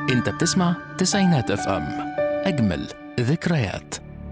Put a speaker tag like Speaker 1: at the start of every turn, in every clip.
Speaker 1: انت بتسمع تسعينات اف ام اجمل ذكريات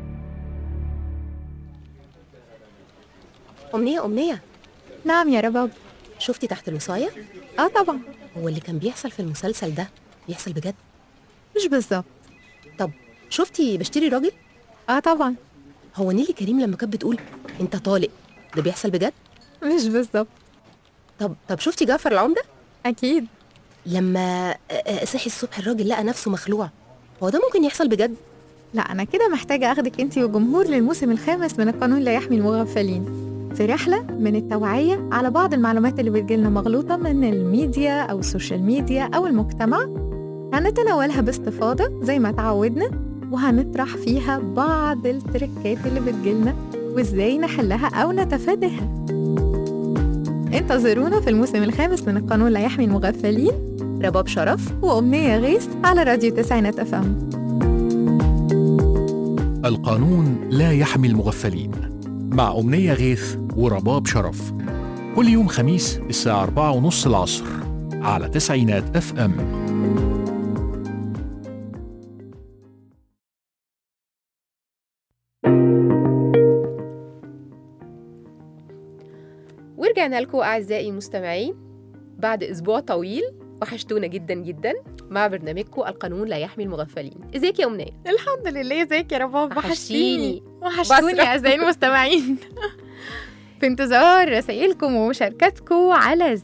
Speaker 2: أمنية أمنية
Speaker 3: نعم يا رباب
Speaker 2: شفتي تحت الوصاية؟
Speaker 3: اه طبعا
Speaker 2: هو اللي كان بيحصل في المسلسل ده بيحصل بجد؟
Speaker 3: مش بالظبط
Speaker 2: طب شفتي بشتري راجل؟
Speaker 3: اه طبعا
Speaker 2: هو نيلي كريم لما كانت بتقول أنت طالق ده بيحصل بجد؟
Speaker 3: مش بالظبط
Speaker 2: طب طب شفتي جعفر العمدة؟
Speaker 3: اكيد
Speaker 2: لما آه، آه، صحي الصبح الراجل لقى نفسه مخلوع هو ده ممكن يحصل بجد؟
Speaker 3: لا انا كده محتاجه اخدك انت والجمهور للموسم الخامس من القانون لا يحمي المغفلين في رحلة من التوعية على بعض المعلومات اللي بتجيلنا مغلوطة من الميديا أو السوشيال ميديا أو المجتمع هنتناولها باستفاضة زي ما تعودنا وهنطرح فيها بعض التركات اللي بتجيلنا وإزاي نحلها أو نتفاداها انتظرونا في الموسم الخامس من القانون لا يحمي المغفلين
Speaker 2: رباب شرف
Speaker 3: وأمنية غيث على راديو تسعينات أف أم
Speaker 1: القانون لا يحمي المغفلين مع أمنية غيث ورباب شرف كل يوم خميس الساعة أربعة ونص العصر على تسعينات اف ام
Speaker 2: ورجعنا لكم أعزائي المستمعين بعد أسبوع طويل وحشتونا جدا جدا مع برنامجكم القانون لا يحمي المغفلين ازيك يا أمنية؟
Speaker 3: الحمد لله ازيك يا رباب
Speaker 2: وحشتيني.
Speaker 3: وحشتوني
Speaker 2: بسرح.
Speaker 3: اعزائي المستمعين في انتظار رسائلكم ومشاركاتكم على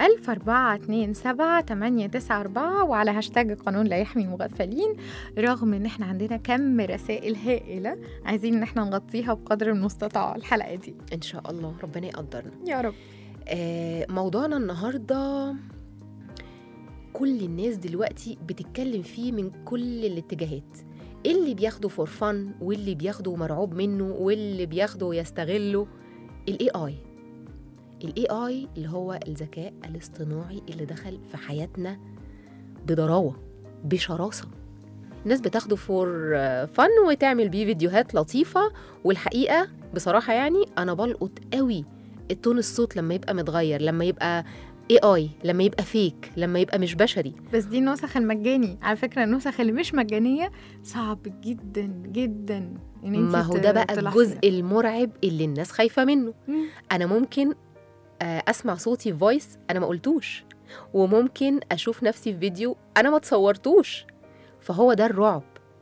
Speaker 3: 010427894 وعلى هاشتاج القانون لا يحمي المغفلين رغم ان احنا عندنا كم رسائل هائلة عايزين ان احنا نغطيها بقدر المستطاع الحلقة دي
Speaker 2: إن شاء الله ربنا يقدرنا
Speaker 3: يا رب
Speaker 2: آه، موضوعنا النهارده كل الناس دلوقتي بتتكلم فيه من كل الاتجاهات اللي بياخده فور فن واللي بياخده مرعوب منه واللي بياخده يستغله الاي اي الاي اي اللي هو الذكاء الاصطناعي اللي دخل في حياتنا بضراوه بشراسه الناس بتاخده فور فن وتعمل بيه فيديوهات لطيفه والحقيقه بصراحه يعني انا بلقط قوي التون الصوت لما يبقى متغير لما يبقى اي اي لما يبقى فيك لما يبقى مش بشري
Speaker 3: بس دي النسخ المجاني على فكرة النسخ اللي مش مجانية صعب جدا جدا ان انت
Speaker 2: ما هو ده بقى
Speaker 3: تلاحظي
Speaker 2: الجزء المرعب اللي الناس خايفه منه
Speaker 3: مم.
Speaker 2: انا ممكن آه، اسمع صوتي في فويس انا ما قلتوش وممكن اشوف نفسي في فيديو انا ما تصورتوش فهو ده الرعب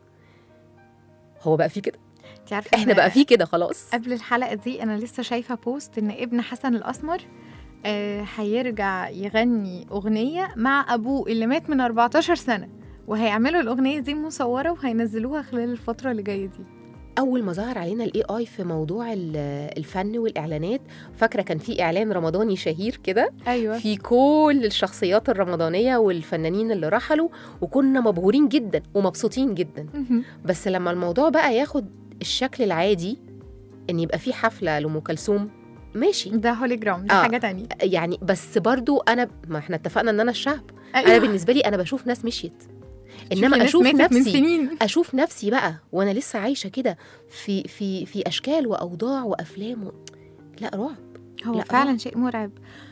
Speaker 2: هو بقى فيه كده
Speaker 3: انت عارفة
Speaker 2: احنا
Speaker 3: إن
Speaker 2: بقى فيه كده خلاص
Speaker 3: قبل الحلقة دي أنا لسه شايفة بوست إن ابن حسن الأسمر آه، هيرجع يغني أغنية مع أبوه اللي مات من 14 سنة وهيعملوا الأغنية دي مصورة وهينزلوها خلال الفترة اللي جاية دي
Speaker 2: اول ما ظهر علينا الاي اي في موضوع ال- الفن والاعلانات فاكره كان في اعلان رمضاني شهير كده
Speaker 3: أيوة
Speaker 2: في كل الشخصيات الرمضانيه والفنانين اللي رحلوا وكنا مبهورين جدا ومبسوطين جدا بس لما الموضوع بقى ياخد الشكل العادي ان يبقى في حفله لام كلثوم ماشي
Speaker 3: ده هوليجرام دي
Speaker 2: آه.
Speaker 3: حاجة تانية
Speaker 2: يعني بس برضو انا ما احنا اتفقنا ان انا الشعب انا
Speaker 3: أيوة.
Speaker 2: بالنسبه لي انا بشوف ناس مشيت
Speaker 3: شوفي
Speaker 2: انما
Speaker 3: ناس
Speaker 2: اشوف
Speaker 3: ماتت من
Speaker 2: نفسي
Speaker 3: سنين
Speaker 2: اشوف نفسي بقى وانا لسه عايشه كده في في في اشكال واوضاع وافلام و... لا رعب
Speaker 3: هو
Speaker 2: لا،
Speaker 3: فعلا
Speaker 2: آه.
Speaker 3: شيء مرعب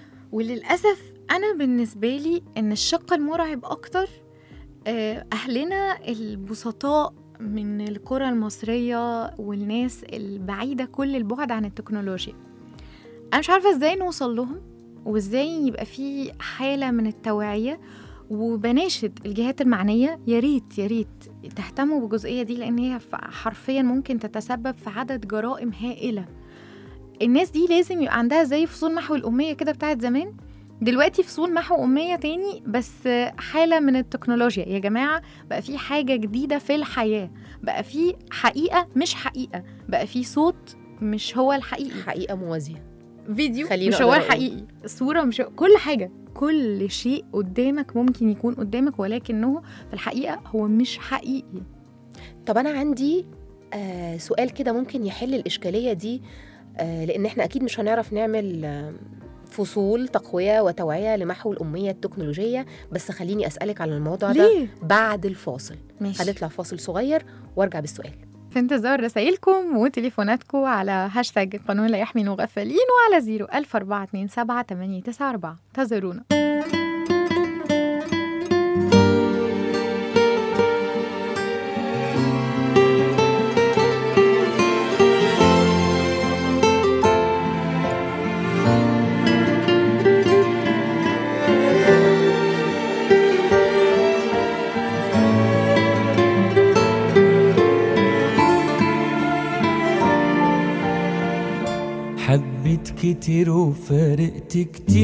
Speaker 3: وللأسف أنا بالنسبة لي إن الشق المرعب أكتر آه، أهلنا البسطاء من القرى المصرية والناس البعيدة كل البعد عن التكنولوجيا أنا مش عارفة إزاي نوصل لهم وإزاي يبقى في حالة من التوعية وبناشد الجهات المعنية يا ريت يا ريت تهتموا بالجزئية دي لأن هي ف- حرفيا ممكن تتسبب في عدد جرائم هائلة الناس دي لازم يبقى عندها زي فصول محو الأمية كده بتاعت زمان دلوقتي فصول محو أمية تاني بس حالة من التكنولوجيا يا جماعة بقى في حاجة جديدة في الحياة بقى في حقيقة مش حقيقة بقى في صوت مش هو الحقيقي
Speaker 2: حقيقه موازيه
Speaker 3: فيديو
Speaker 2: خليني
Speaker 3: مش هو
Speaker 2: أقدر أقول.
Speaker 3: الحقيقي الصورة مش كل حاجة كل شيء قدامك ممكن يكون قدامك ولكنه في الحقيقة هو مش حقيقي
Speaker 2: طب انا عندي آه سؤال كده ممكن يحل الاشكاليه دي آه لان احنا اكيد مش هنعرف نعمل آه فصول تقويه وتوعيه لمحو الاميه التكنولوجيه بس خليني اسالك على الموضوع ده
Speaker 3: ليه؟
Speaker 2: بعد الفاصل
Speaker 3: ماشي
Speaker 2: هنطلع فاصل صغير وارجع بالسؤال
Speaker 3: في انتظار رسائلكم وتليفوناتكم على هاشتاج القانون لا يحمي المغفلين وعلى 0 1427 894 انتظرونا
Speaker 4: كتير وفارقت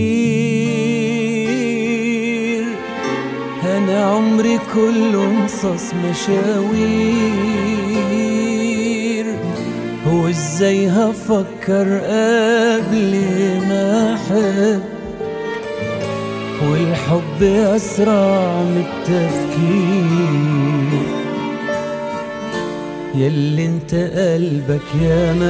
Speaker 4: كتير أنا عمري كله مصاص مشاوير وازاي هفكر قبل ما احب والحب اسرع من التفكير ياللي انت قلبك يا ما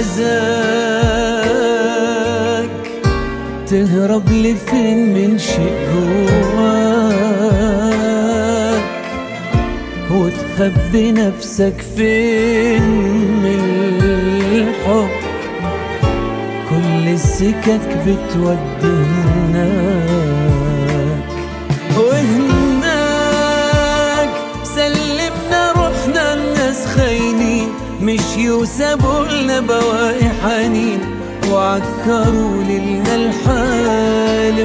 Speaker 4: اذاك تهرب لفين من شيء جواك وتخبي نفسك فين من الحب كل السكك بتودي هناك وهناك سلمنا روحنا الناس خاينين مشيوا سابوا لنا بواقي حنين وعكروا لنا الحالم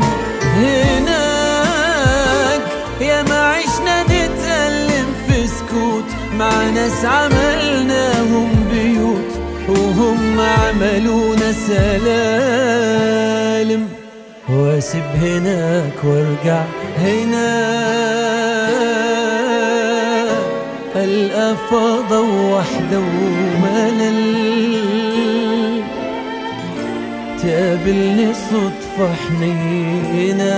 Speaker 4: هناك يا ما عشنا نتألم في سكوت مع ناس عملناهم بيوت وهم عملونا سلالم واسيب هناك وارجع هنا القى فضا وحده وملل تقابلني صدفة حنينة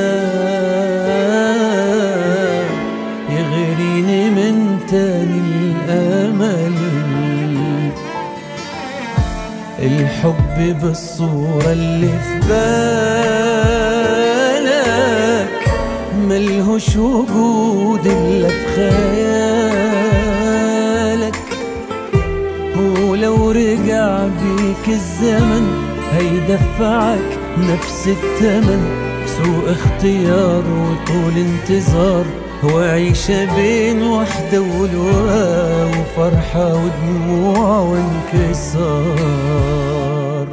Speaker 4: يغريني من تاني الأمل الحب بالصورة اللي في بالك ملهوش وجود إلا في خيالك ولو رجع بيك الزمن هيدفعك نفس التمن سوء اختيار وطول انتظار وعيشة بين وحدة ولواء وفرحة ودموع وانكسار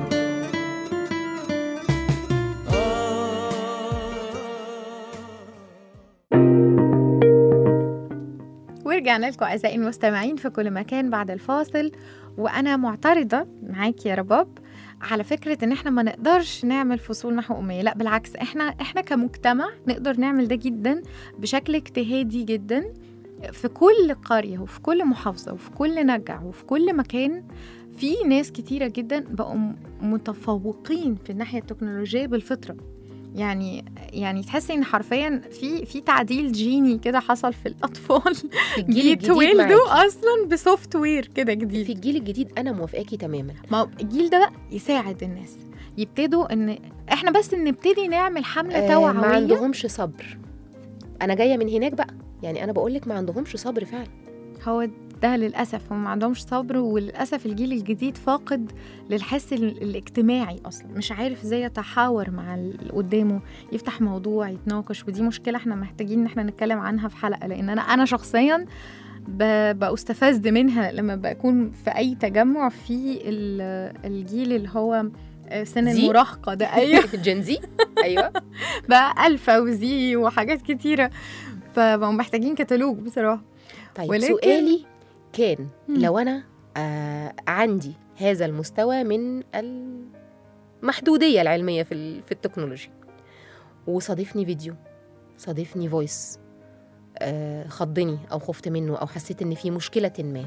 Speaker 3: ورجعنا لكم اعزائي المستمعين في كل مكان بعد الفاصل وانا معترضه معاكي يا رباب على فكره ان احنا ما نقدرش نعمل فصول نحو اميه لا بالعكس احنا احنا كمجتمع نقدر نعمل ده جدا بشكل اجتهادي جدا في كل قريه وفي كل محافظه وفي كل نجع وفي كل مكان في ناس كتيره جدا بقوا م- متفوقين في الناحيه التكنولوجيه بالفطره يعني يعني تحسي ان حرفيا في في تعديل جيني كده حصل في الاطفال
Speaker 2: في الجيل الجديد معاكي.
Speaker 3: بيتولدوا اصلا بسوفت وير كده جديد
Speaker 2: في الجيل الجديد انا موافقاكي تماما
Speaker 3: ما هو الجيل ده بقى يساعد الناس يبتدوا ان احنا بس نبتدي نعمل حمله
Speaker 2: آه،
Speaker 3: توعويه
Speaker 2: ما عندهمش صبر انا جايه من هناك بقى يعني انا بقول لك ما عندهمش صبر فعلا
Speaker 3: هو ده للاسف هم ما عندهمش صبر وللاسف الجيل الجديد فاقد للحس ال- الاجتماعي اصلا مش عارف ازاي يتحاور مع اللي قدامه يفتح موضوع يتناقش ودي مشكله احنا محتاجين ان احنا نتكلم عنها في حلقه لان انا انا شخصيا ب- بستفز منها لما بكون في اي تجمع في ال- الجيل اللي هو سن
Speaker 2: زي؟
Speaker 3: المراهقه ده ايوه
Speaker 2: جنزي ايوه
Speaker 3: بقى الفا وزي وحاجات كتيره فبقوا محتاجين كتالوج بصراحه
Speaker 2: طيب
Speaker 3: ولكن-
Speaker 2: سؤالي كان
Speaker 3: مم.
Speaker 2: لو انا آه عندي هذا المستوى من المحدوديه العلميه في ال- في التكنولوجيا وصادفني فيديو صادفني فويس آه خضني او خفت منه او حسيت ان في مشكله ما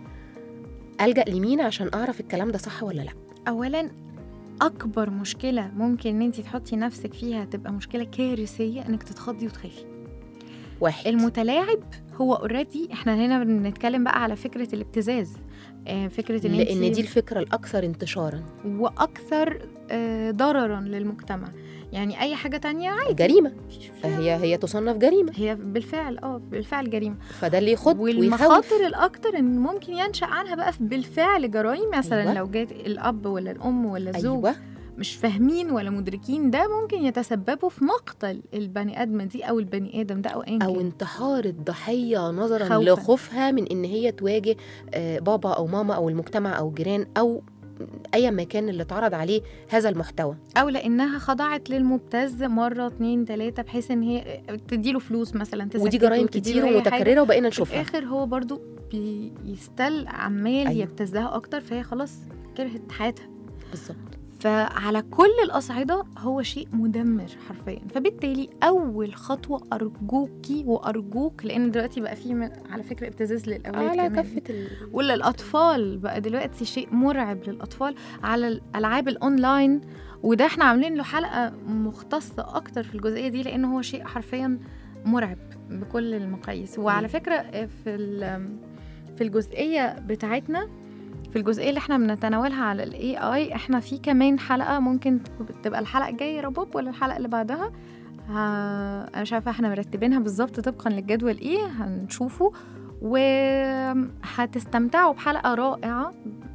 Speaker 2: الجا لمين عشان اعرف الكلام ده صح ولا لا
Speaker 3: اولا اكبر مشكله ممكن ان انت تحطي نفسك فيها تبقى مشكله كارثيه انك تتخضي وتخافي
Speaker 2: واحد
Speaker 3: المتلاعب هو اوريدي احنا هنا بنتكلم بقى على فكره الابتزاز آه، فكره ان
Speaker 2: لان
Speaker 3: انت
Speaker 2: دي الفكره الاكثر انتشارا
Speaker 3: واكثر آه، ضررا للمجتمع يعني اي حاجه تانية عادي
Speaker 2: جريمه
Speaker 3: مفيش فيها-
Speaker 2: هي هي تصنف جريمه
Speaker 3: هي بالفعل اه بالفعل جريمه
Speaker 2: فده اللي يخض ويخوف
Speaker 3: والمخاطر الاكتر ان ممكن ينشا عنها بقى بالفعل جرائم مثلا
Speaker 2: أيوة.
Speaker 3: لو جات الاب ولا الام ولا الزوج
Speaker 2: ايوه
Speaker 3: مش فاهمين ولا مدركين ده ممكن يتسببوا في مقتل البني ادمه دي او البني ادم ده او ايا
Speaker 2: او
Speaker 3: كان
Speaker 2: انتحار الضحيه نظرا
Speaker 3: خوفاً.
Speaker 2: لخوفها من ان هي تواجه آه، بابا او ماما او المجتمع او الجيران او ايا ما كان اللي اتعرض عليه هذا المحتوى
Speaker 3: او لانها خضعت للمبتز مره اتنين تلاته بحيث ان هي تديله فلوس مثلا
Speaker 2: ودي
Speaker 3: تسكته،
Speaker 2: جرائم
Speaker 3: تديله
Speaker 2: كتير
Speaker 3: أي حاجة.
Speaker 2: ومتكرره وبقينا
Speaker 3: في
Speaker 2: نشوفها
Speaker 3: الاخر هو برضو بيستل عمال
Speaker 2: أيوة.
Speaker 3: أيوة. يبتزها اكتر فهي خلاص كرهت حياتها
Speaker 2: بالظبط
Speaker 3: فعلى كل الأصعدة هو شيء مدمر حرفيا فبالتالي أول خطوة أرجوكي وأرجوك لأن دلوقتي بقى في من- على فكرة ابتزاز للأولاد
Speaker 2: على
Speaker 3: كمان
Speaker 2: كافه ال...
Speaker 3: ولا الأطفال بقى دلوقتي شيء مرعب للأطفال على الألعاب الأونلاين وده احنا عاملين له حلقة مختصة أكتر في الجزئية دي لأن هو شيء حرفيا مرعب بكل المقاييس وعلى فكرة في ال- في الجزئية بتاعتنا في الجزئية اللي احنا بنتناولها على الاي اي احنا في كمان حلقة ممكن تبقى الحلقة الجاية رباب ولا الحلقة اللي بعدها ها انا مش عارفة احنا مرتبينها بالظبط طبقا للجدول ايه هنشوفه وهتستمتعوا بحلقة رائعة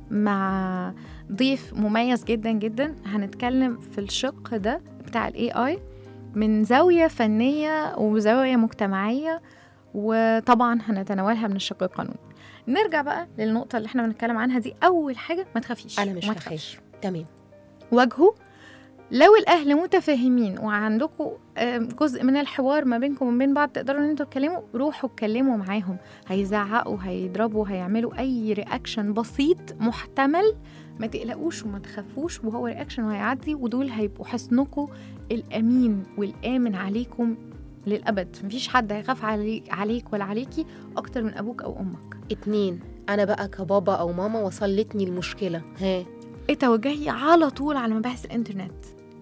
Speaker 3: مع ضيف مميز جدا جدا هنتكلم في الشق ده بتاع الاي اي من زاوية فنية وزاوية مجتمعية وطبعا هنتناولها من الشق القانوني نرجع بقى للنقطة اللي احنا بنتكلم عنها دي أول حاجة ما تخافيش
Speaker 2: انا مش
Speaker 3: ما تخافيش.
Speaker 2: هخاف تمام
Speaker 3: واجهوا لو الاهل متفاهمين وعندكم آم، جزء من الحوار ما بينكم وما بين بعض تقدروا ان انتوا تتكلموا روحوا اتكلموا معاهم هيزعقوا هيضربوا هيعملوا اي رياكشن بسيط محتمل ما تقلقوش وما تخافوش وهو رياكشن وهيعدي ودول هيبقوا حصنكم الامين والامن عليكم للابد مفيش حد هيخاف عليك عليك ولا عليكي اكتر من ابوك او امك
Speaker 2: اتنين انا بقى كبابا او ماما وصلتني المشكله ها
Speaker 3: اتوجهي على طول على مباحث الانترنت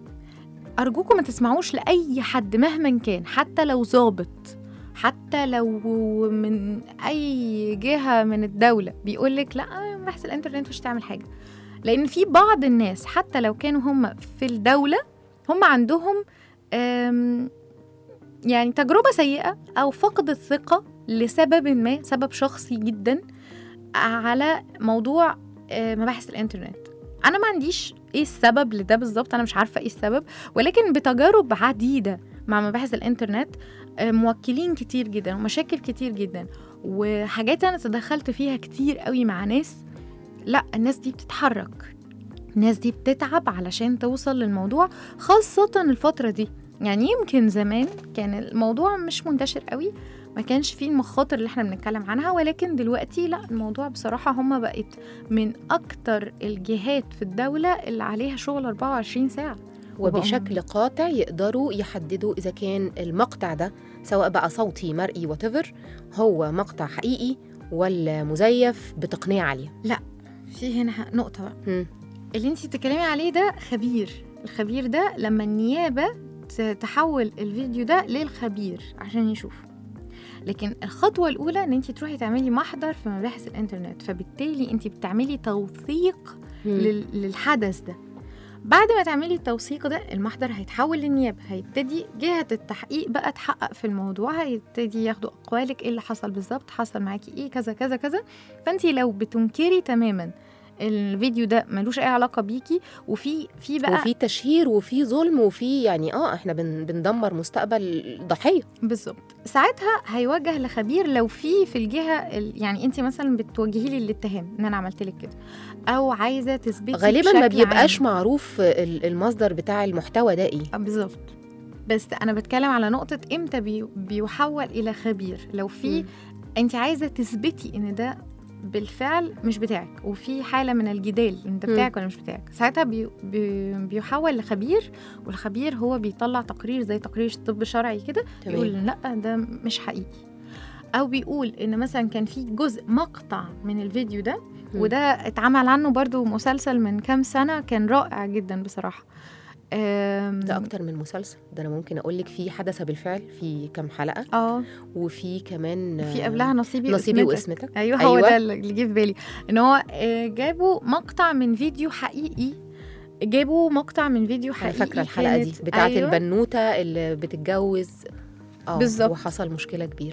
Speaker 3: ارجوكم ما تسمعوش لاي حد مهما كان حتى لو ظابط حتى لو من اي جهه من الدوله بيقول لك لا مباحث الانترنت مش تعمل حاجه لان في بعض الناس حتى لو كانوا هم في الدوله هم عندهم أم، يعني تجربه سيئه او فقد الثقه لسبب ما سبب شخصي جدا على موضوع آه، مباحث الانترنت انا ما عنديش ايه السبب لده بالظبط انا مش عارفه ايه السبب ولكن بتجارب عديده مع مباحث الانترنت آه، موكلين كتير جدا ومشاكل كتير جدا وحاجات انا تدخلت فيها كتير قوي مع ناس لا الناس دي بتتحرك الناس دي بتتعب علشان توصل للموضوع خاصة الفترة دي يعني يمكن زمان كان الموضوع مش منتشر قوي ما كانش فيه المخاطر اللي احنا بنتكلم عنها ولكن دلوقتي لا الموضوع بصراحة هما بقت من أكتر الجهات في الدولة اللي عليها شغل 24 ساعة
Speaker 2: وبشكل قاطع يقدروا يحددوا اذا كان المقطع ده سواء بقى صوتي مرئي واتيفر هو مقطع حقيقي ولا مزيف بتقنيه عاليه
Speaker 3: في هنا نقطة بقى
Speaker 2: مم.
Speaker 3: اللي انتي بتتكلمي عليه ده خبير الخبير ده لما النيابة ت- تحول الفيديو ده للخبير عشان يشوف لكن الخطوة الأولى إن أنت تروحي تعملي محضر في مباحث الإنترنت فبالتالي أنت بتعملي توثيق
Speaker 2: مم.
Speaker 3: لل- للحدث ده بعد ما تعملي التوثيق ده المحضر هيتحول للنيابة هيبتدي جهة التحقيق بقى تحقق في الموضوع هيبتدي ياخدوا أقوالك إيه اللي حصل بالظبط حصل معاكي إيه كذا كذا كذا فأنت لو بتنكري تماما الفيديو ده ملوش أي علاقة بيكي وفي في بقى
Speaker 2: وفي تشهير وفي ظلم وفي يعني اه احنا بن بندمر مستقبل ضحيه
Speaker 3: بالظبط ساعتها هيوجه لخبير لو في في الجهه ال- يعني انت مثلا بتوجهي لي الاتهام ان انا عملت لك كده او عايزه تثبتي
Speaker 2: غالبا ما
Speaker 3: بشكل
Speaker 2: بيبقاش
Speaker 3: عام.
Speaker 2: معروف ال- المصدر بتاع المحتوى ده ايه
Speaker 3: آه، بالظبط بس انا بتكلم على نقطه امتى بي بيحول الى خبير لو في
Speaker 2: مم.
Speaker 3: انت عايزه تثبتي ان ده بالفعل مش بتاعك وفي حاله من الجدال انت
Speaker 2: مم.
Speaker 3: بتاعك ولا مش بتاعك ساعتها بي بي بيحول لخبير والخبير هو بيطلع تقرير زي تقرير طب شرعي كده يقول
Speaker 2: تمام
Speaker 3: لا ده مش حقيقي او بيقول ان مثلا كان في جزء مقطع من الفيديو ده
Speaker 2: مم.
Speaker 3: وده اتعمل عنه برضو مسلسل من كام سنه كان رائع جدا بصراحه آم،
Speaker 2: ده اكتر من مسلسل ده انا ممكن اقول لك في حدث بالفعل في كام حلقه
Speaker 3: اه
Speaker 2: وفي كمان
Speaker 3: في قبلها نصيبي
Speaker 2: نصيبي
Speaker 3: واسمتك.
Speaker 2: واسمتك
Speaker 3: ايوه هو
Speaker 2: أيوة.
Speaker 3: ده اللي جه في بالي ان هو آه، جابوا مقطع من فيديو حقيقي جابوا مقطع من فيديو
Speaker 2: انا
Speaker 3: حقيقي
Speaker 2: فاكره الحلقه دي
Speaker 3: كانت-
Speaker 2: بتاعه
Speaker 3: أيوة.
Speaker 2: البنوته اللي بتتجوز اه
Speaker 3: بالظبط.
Speaker 2: وحصل مشكله كبيره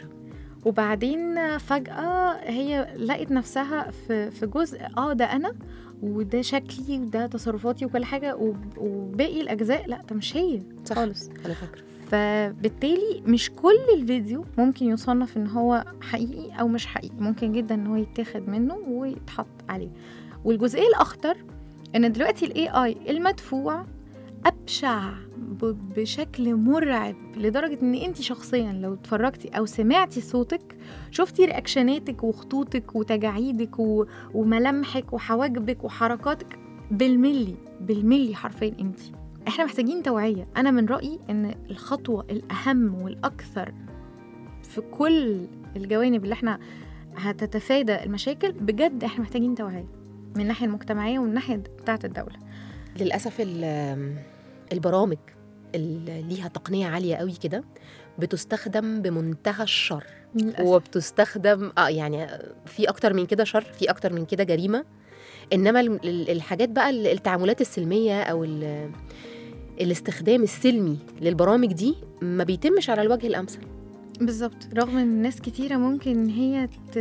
Speaker 3: وبعدين فجأة هي لقت نفسها في في جزء اه ده أنا وده شكلي وده تصرفاتي وكل حاجة وب- وباقي الأجزاء لا ده مش هي
Speaker 2: صح
Speaker 3: خالص
Speaker 2: انا فاكره
Speaker 3: فبالتالي مش كل الفيديو ممكن يصنف ان هو حقيقي او مش حقيقي ممكن جدا ان هو يتاخد منه ويتحط عليه والجزئيه الاخطر ان دلوقتي الاي اي المدفوع ابشع ب- بشكل مرعب لدرجه ان انت شخصيا لو اتفرجتي او سمعتي صوتك شفتي رياكشناتك وخطوطك وتجاعيدك و... وملامحك وحواجبك وحركاتك بالملي بالملي حرفيا انت احنا محتاجين توعيه انا من رايي ان الخطوه الاهم والاكثر في كل الجوانب اللي احنا هتتفادى المشاكل بجد احنا محتاجين توعيه من الناحيه المجتمعيه ومن الناحيه بتاعه الدوله
Speaker 2: للاسف ال- البرامج اللي ليها تقنيه عاليه قوي كده بتستخدم بمنتهى الشر
Speaker 3: للأسف.
Speaker 2: وبتستخدم اه يعني في اكتر من كده شر في اكتر من كده جريمه انما ال- ال- الحاجات بقى ال- التعاملات السلميه او ال- الاستخدام السلمي للبرامج دي ما بيتمش على الوجه الامثل
Speaker 3: بالظبط رغم ان ناس كتيره ممكن ان هي ت...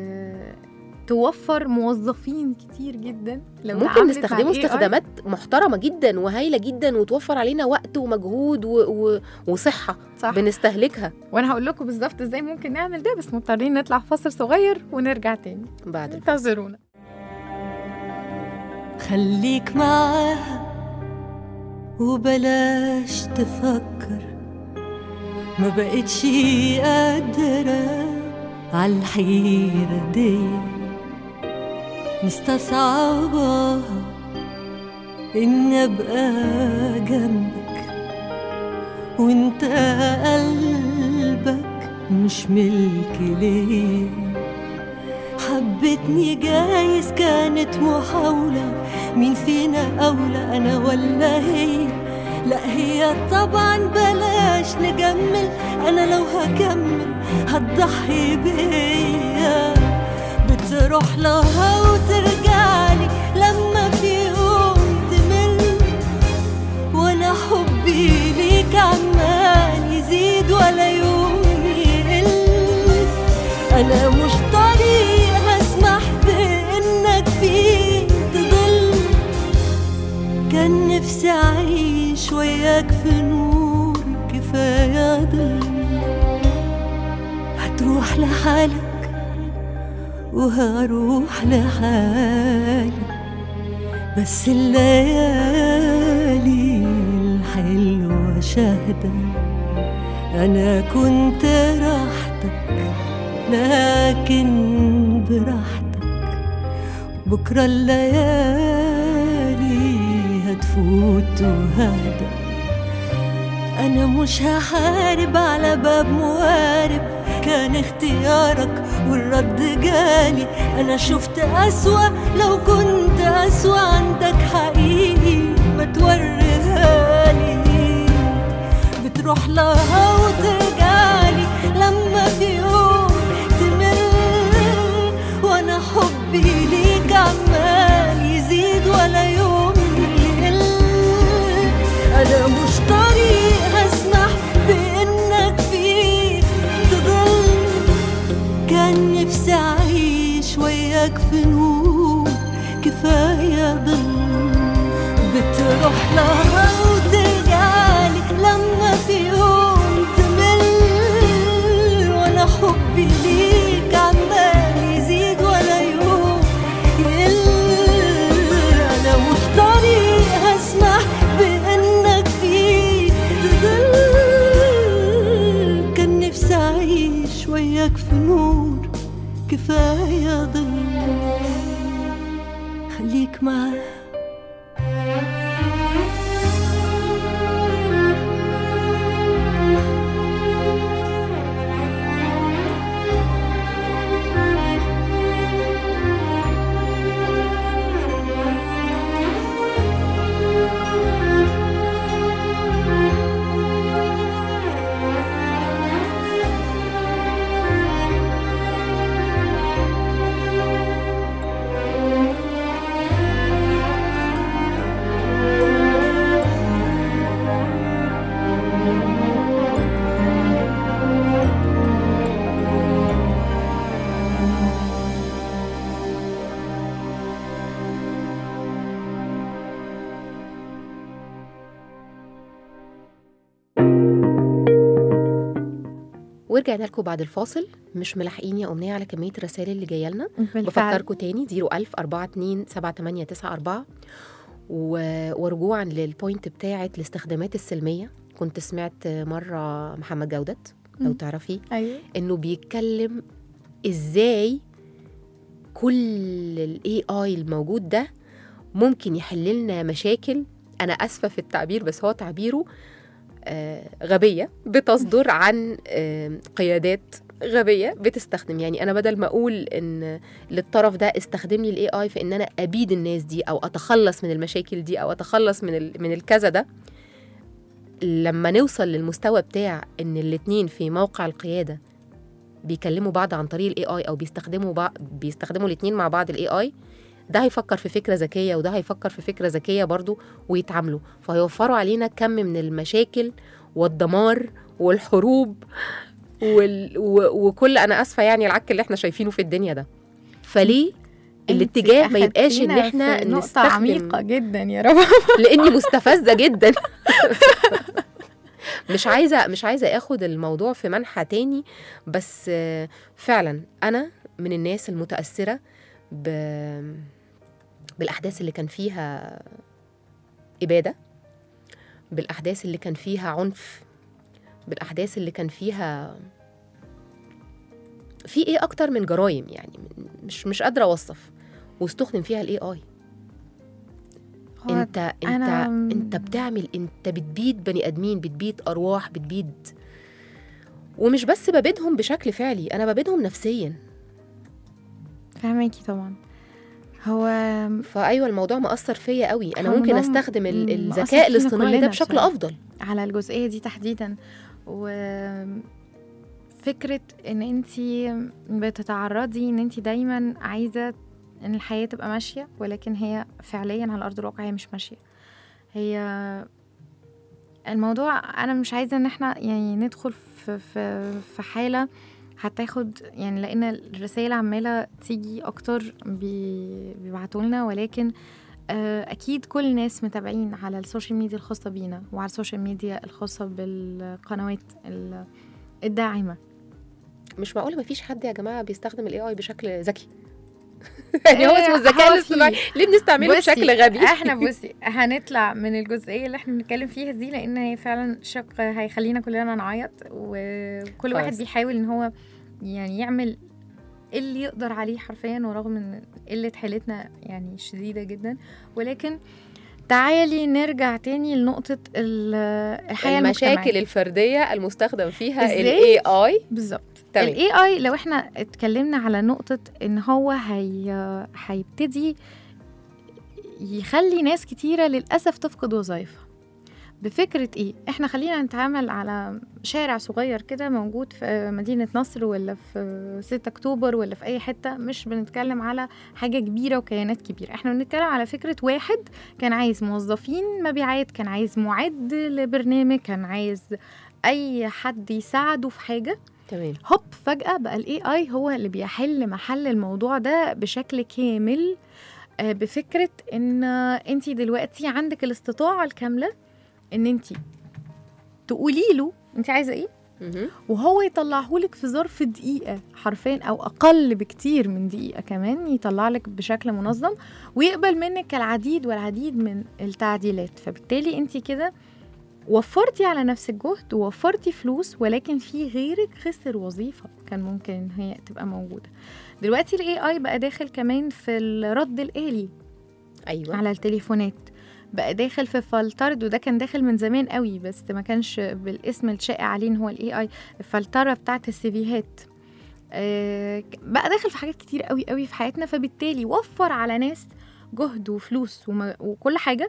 Speaker 3: توفر موظفين كتير جدا لو
Speaker 2: ممكن
Speaker 3: اتعاملت مع
Speaker 2: نستخدمه
Speaker 3: ال AI.
Speaker 2: استخدامات محترمه جدا وهايله جدا وتوفر علينا وقت ومجهود و... و... وصحه
Speaker 3: صح
Speaker 2: بنستهلكها
Speaker 3: وانا هقول لكم بالظبط ازاي ممكن نعمل ده بس مضطرين نطلع فاصل صغير ونرجع تاني
Speaker 2: بعد الفاصل
Speaker 3: انتظرونا
Speaker 5: خليك معاها وبلاش تفكر ما بقتش قادرة عالحيرة دي مستصعبة إني أبقى جنبك وإنت قلبك مش ملك ليه حبتني جايز كانت محاولة مين فينا أولى أنا ولا هي لا هي طبعا بلاش نجمل أنا لو هكمل هتضحي بيا بتروح لها وترجعلي لما في يوم تمل وانا حبي ليك عمال يزيد ولا يوم يقل انا مش طريق اسمح بانك فيه تضل كان نفسي اعيش وياك في نور كفايه ضل هتروح لحالك وهروح لحالي بس الليالي الحلوة شاهدة أنا كنت راحتك لكن براحتك بكرة الليالي هتفوت وهدى أنا مش هحارب على باب موارب كان اختيارك والرد جالي أنا شفت أسوأ لو كنت أسوأ عندك حقيقي ما توريهالي بتروح لها وترجعلي لما في يوم تمل وانا حبي ليك عمال يزيد ولا يوم يقل انا مش طريق اسمح بانك فيه تضل كان نفسي اعيش وياك في نور كفايه ضل بتروح لها وترجعلي لما في يوم تمل وانا حبي ليك عمال يزيد ولا يوم يقل انا مش طريق اسمح بانك فيه تضل كان نفسي اعيش وياك في نور كفايه ضل خليك معايا
Speaker 2: ورجعنا لكم بعد الفاصل مش ملاحقين يا امنيه على كميه الرسائل اللي جايه لنا
Speaker 3: بالفعل
Speaker 2: بفكركم تاني 01000 42 7894 و... ورجوعا للبوينت بتاعه الاستخدامات السلميه كنت سمعت مره محمد جودت لو
Speaker 3: مم.
Speaker 2: تعرفي
Speaker 3: ايوه
Speaker 2: انه بيتكلم ازاي كل الاي اي الموجود ده ممكن يحل لنا مشاكل انا اسفه في التعبير بس هو تعبيره آه، غبيه بتصدر عن آه، قيادات غبيه بتستخدم يعني انا بدل ما اقول ان للطرف ده استخدم لي الاي اي في ان انا ابيد الناس دي او اتخلص من المشاكل دي او اتخلص من ال- من الكذا ده لما نوصل للمستوى بتاع ان الاتنين في موقع القياده بيكلموا بعض عن طريق الاي اي او بيستخدموا بعض بيستخدموا الاتنين مع بعض الاي اي ده هيفكر في فكره ذكيه وده هيفكر في فكره ذكيه برضو ويتعاملوا فهيوفروا علينا كم من المشاكل والدمار والحروب وال... و... وكل انا اسفه يعني العك اللي احنا شايفينه في الدنيا ده فليه الاتجاه ما يبقاش ان
Speaker 3: أخدتينا
Speaker 2: احنا
Speaker 3: في نقطة
Speaker 2: نستخدم
Speaker 3: عميقة جدا يا رب
Speaker 2: لاني مستفزه جدا مش عايزه مش عايزه اخد الموضوع في منحى تاني بس آه، فعلا انا من الناس المتاثره ب بالاحداث اللي كان فيها اباده بالاحداث اللي كان فيها عنف بالاحداث اللي كان فيها في ايه اكتر من جرايم يعني مش مش قادره اوصف واستخدم فيها الاي اي
Speaker 3: هو
Speaker 2: انت انت
Speaker 3: أنا-
Speaker 2: انت بتعمل انت بتبيد بني ادمين بتبيد ارواح بتبيد ومش بس ببيدهم بشكل فعلي انا ببيدهم نفسيا
Speaker 3: فهماكي طبعا هو
Speaker 2: فايوه الموضوع مأثر فيا قوي انا
Speaker 3: هو
Speaker 2: ممكن
Speaker 3: الموضوع
Speaker 2: استخدم ال-
Speaker 3: م- مأثر
Speaker 2: الذكاء
Speaker 3: فينا
Speaker 2: الاصطناعي ده
Speaker 3: كلنا
Speaker 2: بشكل
Speaker 3: بصراحة.
Speaker 2: افضل
Speaker 3: على الجزئية دي تحديدا و فكرة ان انت بتتعرضي ان انت دايما عايزة ان الحياة تبقى ماشية ولكن هي فعليا على ارض الواقع هي مش ماشية هي الموضوع انا مش عايزة ان احنا يعني ندخل في في في حالة هتاخد يعني لان الرسائل عمالة تيجي اكتر بي- بيبعتوا لنا ولكن آه، اكيد كل الناس متابعين على السوشيال ميديا الخاصه بينا وعلى السوشيال ميديا الخاصه بالقنوات ال- الداعمه
Speaker 2: مش معقول مفيش حد يا جماعه بيستخدم الاي اي بشكل ذكي يعني هو
Speaker 3: إيه،
Speaker 2: اسمه الذكاء
Speaker 3: هو
Speaker 2: الاصطناعي
Speaker 3: في-
Speaker 2: ليه بنستعمله
Speaker 3: بصي،
Speaker 2: بشكل غبي
Speaker 3: احنا بصي هنطلع من الجزئيه اللي احنا بنتكلم فيها دي لان هي فعلا شق هيخلينا كلنا نعيط وكل واحد
Speaker 2: خلاص.
Speaker 3: بيحاول ان هو يعني يعمل اللي يقدر عليه حرفيا ورغم ان قله حيلتنا يعني شديده جدا ولكن تعالي نرجع تاني لنقطة ال- الحياة
Speaker 2: المشاكل
Speaker 3: المجتمعية
Speaker 2: الفرديه المستخدم فيها
Speaker 3: إزاي؟
Speaker 2: الاي اي
Speaker 3: بالظبط
Speaker 2: تمام.
Speaker 3: الاي اي لو احنا اتكلمنا على نقطة ان هو هي هيبتدي يخلي ناس كتيرة للأسف تفقد وظائفها بفكرة ايه؟ احنا خلينا نتعامل على شارع صغير كده موجود في مدينة نصر ولا في 6 اكتوبر ولا في اي حتة مش بنتكلم على حاجة كبيرة وكيانات كبيرة احنا بنتكلم على فكرة واحد كان عايز موظفين مبيعات كان عايز معد لبرنامج كان عايز اي حد يساعده في حاجة
Speaker 2: تمام
Speaker 3: هوب فجأة بقى الاي اي هو اللي بيحل محل الموضوع ده بشكل كامل آه، بفكرة ان انت دلوقتي عندك الاستطاعة الكاملة ان انت تقولي له انت عايزة ايه
Speaker 2: مهم.
Speaker 3: وهو يطلعهولك في ظرف دقيقة حرفيا أو أقل بكتير من دقيقة كمان يطلعلك بشكل منظم ويقبل منك العديد والعديد من التعديلات فبالتالي انت كده وفرتي على نفسك جهد ووفرتي فلوس ولكن في غيرك خسر وظيفة كان ممكن إن هي تبقى موجودة دلوقتي الاي اي بقى داخل كمان في الرد الآلي
Speaker 2: ايوه
Speaker 3: على التليفونات بقى داخل في فلترد وده كان داخل من زمان قوي بس ما كانش بالاسم الشائع عليه ان هو الاي اي الفلتره بتاعت السيفيهات آه، بقى داخل في حاجات كتير قوي قوي في حياتنا فبالتالي وفر على ناس جهد وفلوس وما- وكل حاجه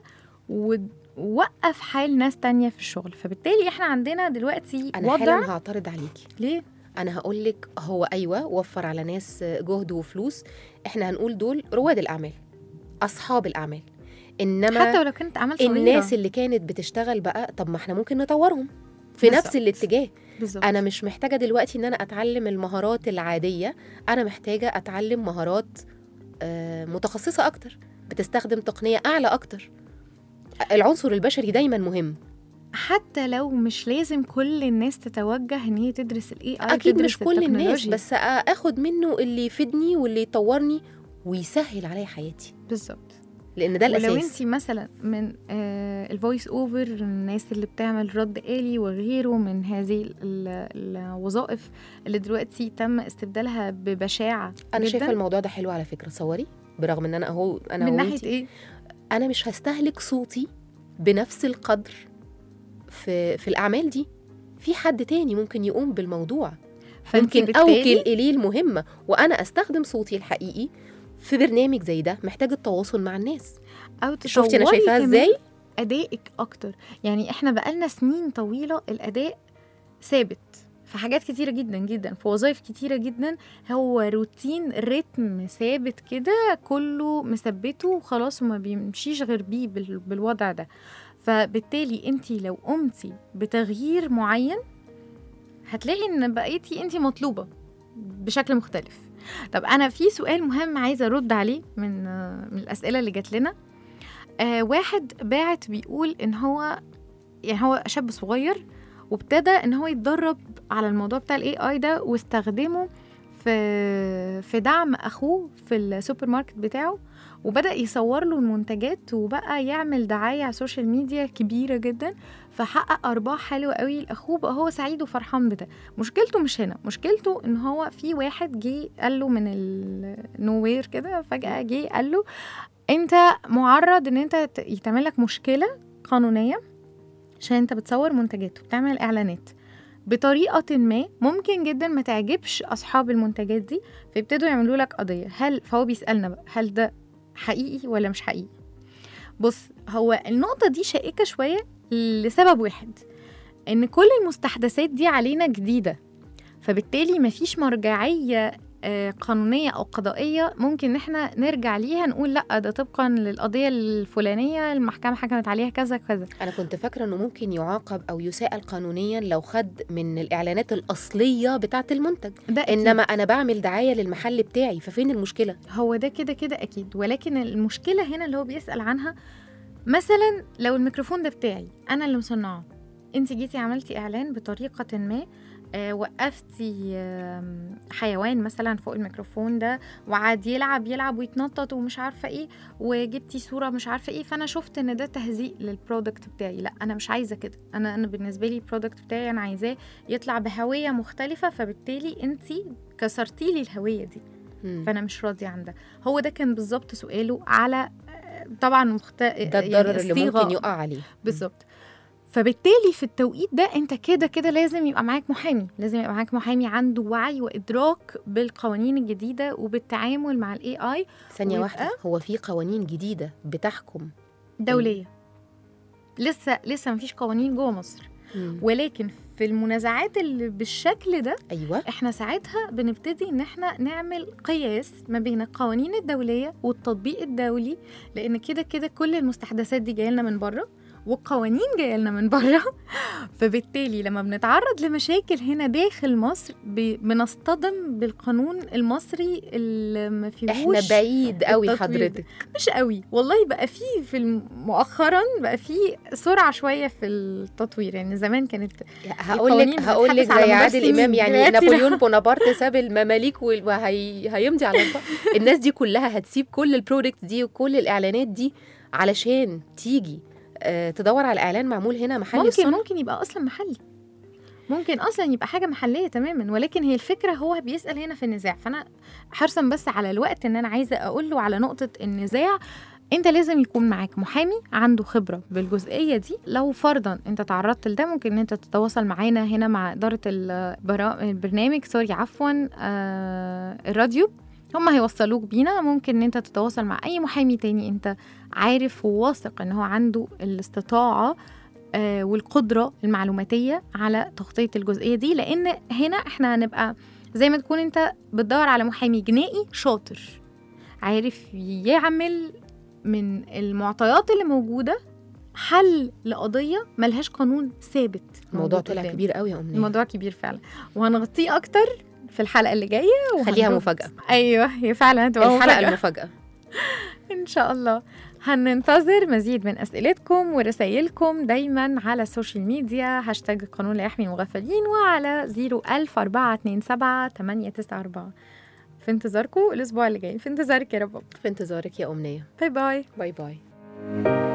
Speaker 3: ووقف حال ناس تانية في الشغل فبالتالي احنا عندنا دلوقتي
Speaker 2: انا
Speaker 3: وضع
Speaker 2: حالا هعترض عليكي
Speaker 3: ليه
Speaker 2: انا هقول لك هو ايوه وفر على ناس جهد وفلوس احنا هنقول دول رواد الاعمال اصحاب الاعمال انما
Speaker 3: حتى ولو كانت اعمال صغيره
Speaker 2: الناس اللي كانت بتشتغل بقى طب ما احنا ممكن نطورهم في
Speaker 3: بالظبط.
Speaker 2: نفس الاتجاه
Speaker 3: بالظبط
Speaker 2: انا مش محتاجه دلوقتي ان انا اتعلم المهارات العاديه انا محتاجه اتعلم مهارات آه، متخصصه اكتر بتستخدم تقنيه اعلى اكتر العنصر البشري دايما مهم
Speaker 3: حتى لو مش لازم كل الناس تتوجه ان هي تدرس الاي اي
Speaker 2: اكيد مش كل الناس بس اخد منه اللي يفيدني واللي يطورني ويسهل عليا حياتي
Speaker 3: بالظبط
Speaker 2: لان ده
Speaker 3: ولو
Speaker 2: الاساس
Speaker 3: انت مثلا من آه الفويس اوفر الناس اللي بتعمل رد آلي وغيره من هذه ال- ال- الوظائف اللي دلوقتي تم استبدالها ببشاعة
Speaker 2: انا
Speaker 3: جداً.
Speaker 2: شايفه الموضوع ده حلو على فكره تصوري برغم ان انا اهو انا
Speaker 3: من ناحية
Speaker 2: وانتي
Speaker 3: ايه؟
Speaker 2: انا مش هستهلك صوتي بنفس القدر في في الاعمال دي في حد تاني ممكن يقوم بالموضوع
Speaker 3: فأنتي
Speaker 2: ممكن
Speaker 3: بالتالي
Speaker 2: اوكل اليه المهمه وانا استخدم صوتي الحقيقي في برنامج زي ده محتاج التواصل مع الناس
Speaker 3: او
Speaker 2: شفتي انا
Speaker 3: تطوري
Speaker 2: شايفاها
Speaker 3: كمان
Speaker 2: ازاي
Speaker 3: ادائك اكتر يعني احنا بقالنا سنين طويله الاداء ثابت في حاجات كتيره جدا جدا في وظائف كتيره جدا هو روتين رتم ثابت كده كله مثبته وخلاص وما بيمشيش غير بيه بال- بالوضع ده فبالتالي انت لو قمتي بتغيير معين هتلاقي ان بقيتي انت مطلوبه بشكل مختلف طب انا في سؤال مهم عايزه ارد عليه من آه، من الاسئله اللي جات لنا آه واحد باعت بيقول ان هو يعني هو شاب صغير وابتدى ان هو يتدرب على الموضوع بتاع الاي اي ده واستخدمه في في دعم اخوه في السوبر ماركت بتاعه وبدا يصور له المنتجات وبقى يعمل دعايه على السوشيال ميديا كبيره جدا فحقق ارباح حلوه قوي لاخوه بقى هو سعيد وفرحان بده مشكلته مش هنا مشكلته ان هو في واحد جه قال له من النوير كده فجاه جه قال له انت معرض ان انت ت- يتعمل لك مشكله قانونيه عشان انت بتصور منتجات وبتعمل اعلانات بطريقه ما ممكن جدا ما تعجبش اصحاب المنتجات دي فيبتدوا يعملوا لك قضيه هل فهو بيسالنا بقى هل ده حقيقي ولا مش حقيقي بص هو النقطه دي شائكه شويه لسبب واحد ان كل المستحدثات دي علينا جديده فبالتالي مفيش مرجعيه آه، قانونيه او قضائيه ممكن ان احنا نرجع ليها نقول لا ده طبقا للقضيه الفلانيه المحكمه حكمت عليها كذا كذا
Speaker 2: انا كنت فاكره انه ممكن يعاقب او يساءل قانونيا لو خد من الاعلانات الاصليه بتاعه المنتج
Speaker 3: ده أكيد.
Speaker 2: انما انا بعمل دعايه للمحل بتاعي ففين المشكله
Speaker 3: هو ده كده كده اكيد ولكن المشكله هنا اللي هو بيسال عنها مثلا لو الميكروفون ده بتاعي انا اللي مصنعه انت جيتي عملتي اعلان بطريقه ما آه وقفتي آم، حيوان مثلا فوق الميكروفون ده وقعد يلعب يلعب ويتنطط ومش عارفه ايه وجبتي صوره مش عارفه ايه فانا شفت ان ده تهزيء للبرودكت بتاعي لا انا مش عايزه كده انا انا بالنسبه لي البرودكت بتاعي انا عايزاه يطلع بهويه مختلفه فبالتالي انت كسرتي لي الهويه دي
Speaker 2: مم.
Speaker 3: فانا مش راضيه عن ده هو ده كان بالظبط سؤاله على طبعا مخت...
Speaker 2: ده الضرر اللي ممكن يقع عليه
Speaker 3: بالظبط فبالتالي في التوقيت ده انت كده كده لازم يبقى معاك محامي لازم يبقى معاك محامي عنده وعي وادراك بالقوانين الجديده وبالتعامل مع الاي اي
Speaker 2: ثانيه
Speaker 3: ويبقى-
Speaker 2: واحده هو في قوانين جديده بتحكم
Speaker 3: دوليه لسه لسه مفيش قوانين جوه مصر
Speaker 2: مم.
Speaker 3: ولكن في المنازعات اللي بالشكل ده
Speaker 2: ايوه
Speaker 3: احنا ساعتها بنبتدي ان احنا نعمل قياس ما بين القوانين الدوليه والتطبيق الدولي لان كده كده كل المستحدثات دي جايه لنا من بره والقوانين جايه لنا من بره فبالتالي لما بنتعرض لمشاكل هنا داخل مصر ب- بنصطدم بالقانون المصري اللي ما فيهوش
Speaker 2: احنا بعيد قوي
Speaker 3: التطوير
Speaker 2: حضرتك
Speaker 3: مش قوي والله بقى في في الم- مؤخرا بقى في سرعه شويه في التطوير يعني زمان كانت
Speaker 2: هقول
Speaker 3: القوانين
Speaker 2: لك هقول لك
Speaker 3: بتتحدث على
Speaker 2: زي
Speaker 3: مدار
Speaker 2: عادل
Speaker 3: سنين.
Speaker 2: امام يعني
Speaker 3: دلوقتي لا.
Speaker 2: نابليون بونابرت ساب المماليك وال- وهي هيمضي على البقر. الناس دي كلها هتسيب كل البرودكت دي وكل الاعلانات دي علشان تيجي آه، تدور على اعلان معمول هنا محلي
Speaker 3: ممكن
Speaker 2: الصنع
Speaker 3: ممكن يبقى اصلا محلي ممكن اصلا يبقى حاجه محليه تماما ولكن هي الفكره هو بيسال هنا في النزاع فانا حرصا بس على الوقت ان انا عايزه اقول له على نقطه النزاع انت لازم يكون معاك محامي عنده خبره بالجزئيه دي لو فرضا انت تعرضت لده ممكن ان انت تتواصل معانا هنا مع اداره البرا... البرنامج سوري عفوا آه الراديو هم هيوصلوك بينا ممكن ان انت تتواصل مع اي محامي تاني انت عارف وواثق ان هو عنده الاستطاعه آه، والقدره المعلوماتيه على تغطيه الجزئيه دي لان هنا احنا هنبقى زي ما تكون انت بتدور على محامي جنائي شاطر عارف يعمل من المعطيات اللي موجوده حل لقضيه ملهاش قانون ثابت
Speaker 2: الموضوع
Speaker 3: موجود
Speaker 2: طلع
Speaker 3: قدام.
Speaker 2: كبير قوي يا امنيه
Speaker 3: الموضوع كبير فعلا وهنغطيه اكتر في الحلقه اللي جايه
Speaker 2: خليها
Speaker 3: وهنغطي-
Speaker 2: مفاجاه
Speaker 3: ايوه هي فعلا هتبقى
Speaker 2: الحلقه
Speaker 3: مفاجأة.
Speaker 2: المفاجاه
Speaker 3: إن شاء الله هننتظر مزيد من أسئلتكم ورسائلكم دايما على السوشيال ميديا هاشتاج القانون لا يحمي المغفلين وعلى 01427 894 في انتظاركم الأسبوع اللي جاي في انتظارك يا رب
Speaker 2: في انتظارك يا امنيه
Speaker 3: باي باي
Speaker 2: باي باي